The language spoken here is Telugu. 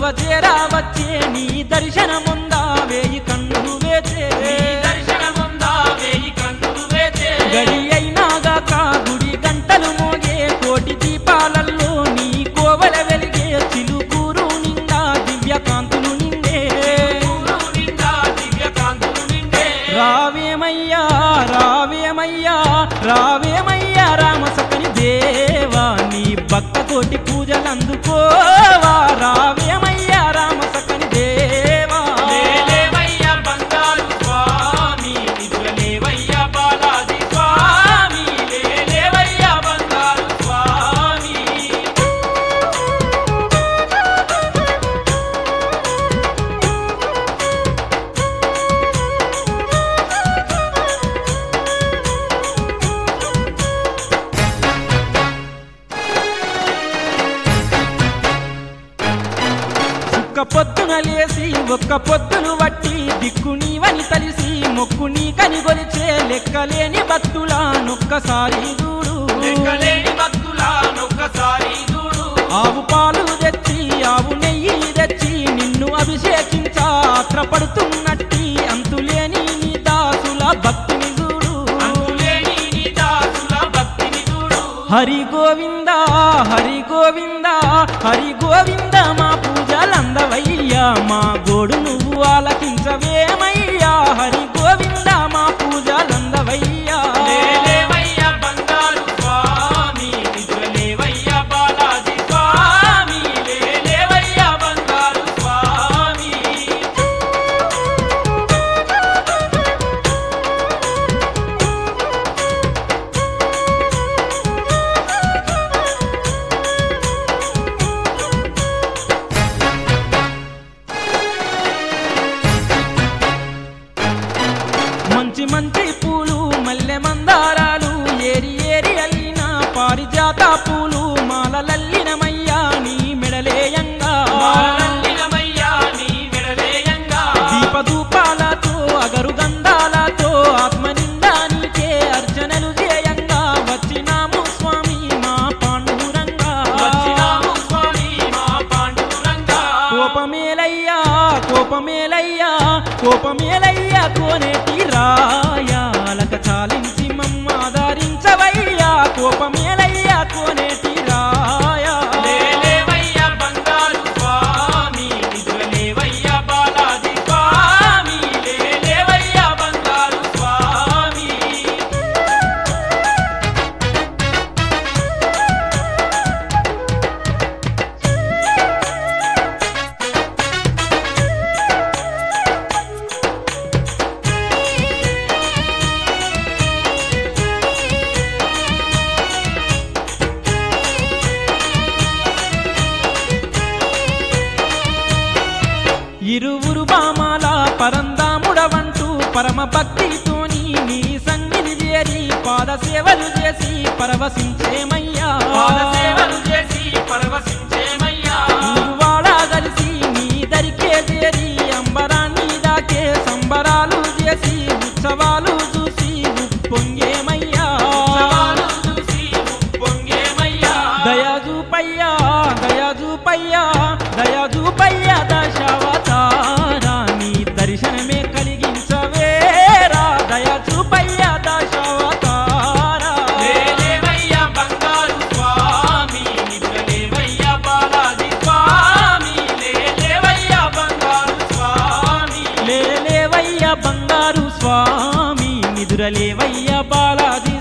చేరా వచ్చే నీ దర్శనముందా వేయి కన్నులు వేచే దర్శనముందా వేయి కన్నులు వేచే గడి అయినాగాక గుడి గంటలు మోగే కోటి దీపాలల్లో నీ కోవల వెలిగే చిలుకూరు నిండా దివ్య కాంతులు నిండే ఊరు నిండా దివ్య కాంతులు నిండే రావేమయ్యా రావేమయ్యా రావేమయ్యా రామసకని దేవా నీ భక్తతోటి పూజలు అందుకోవా రావేమయ్యా రామసకని దేవా లేలేవయ్య బంగారు స్వామి నిదురలేవయ్య బాలాజీ స్వామి లేలేవయ్య బంగారు స్వామి ఒక్క పొద్దున లేసి ఒక్క పొద్దులు వట్టి దిక్కు నీవని తలిసి మొక్కు నీ కనిగొలిచే లెక్కలేని భక్తులా నొక్కసారి చూడు లెక్కలేని భక్తులా నొక్కసారి చూడు ఆవు పాలు తెచ్చి ఆవు నెయ్యి తెచ్చి నిన్ను అభిషేకించా ఆత్రపడుతున్నట్టి అంతులేని నీ దాసుల భక్తిని చూడు అంతులేని నీ దాసుల భక్తిని చూడు హరి గోవింద హరి గోవింద హరి గోవింద మా పూజలందవయ్యా మా గోడు నువ్వు ఆలకించవేమయ్యా హరి గోవింద మా పూజలందవయ్యా లేలేవయ్య బంగారు స్వామి నిదురలేవయ్య బాలాజీ స్వామి లేలేవయ్య బంగారు స్వామి మంచి మంచి పూలు మల్లె మందారాలు ఏరి ఏరి అల్లిన పారిజాత పూలు మాలలల్లినమయ్యా నీ మెడలేయంగా మాలల్లినమయ్యా నీ మెడలేయంగా దీపధూపాలతో అగరు గంధాలతో ఆత్మ నిండా నీకే అర్చనలు చేయంగా వచ్చినాము స్వామి మా పాండురంగా వచ్చినాము స్వామి మా పాండురంగా కోపమేలయ్యా కోపమేలయ్యా కోపమేలయ్యా కోనేటి రాయాలక చాలించి మమ్మాదారించవయ్యా కోపమేలయ్యా కోనేటి రాయా లేలేవయ్య బంగారు స్వామి నిదురలేవయ్య బాలాజీ స్వామి లేలేవయ్య బంగారు స్వామి ఇరువురు బామాల పరందాముడవంటూ పరమ భక్తితోని నీ సంగిని చేరి పాద సేవలు చేసి పరవశించేమయ్యా పాదసేవలు చేసి పరవశించేమయ్యా ఊరువాడ కలిసి నీ దరికే చేరి అంబరాన్ని దాకే సంబరాలు చేసి ఉత్సవాలు చూసి ఉప్పొంగేమయ్యా ఉత్సవాలు చూసి ఉప్పొంగేమయ్యా దయాజూపయ్యా దయాజూపయ్యా దయాజూపయ్యా దశావతారా నీ దర్శనమే కలిగించవేరా దయాజూపయ్యా దశావతారా లేలేవయ్య బంగారు స్వామి నిద్రలేవయ్య బాలాజీ స్వామి లేలేవయ్య బంగారు స్వామి లేలేవయ్య బంగారు స్వామి నిదురలేవయ్య బాలాజీ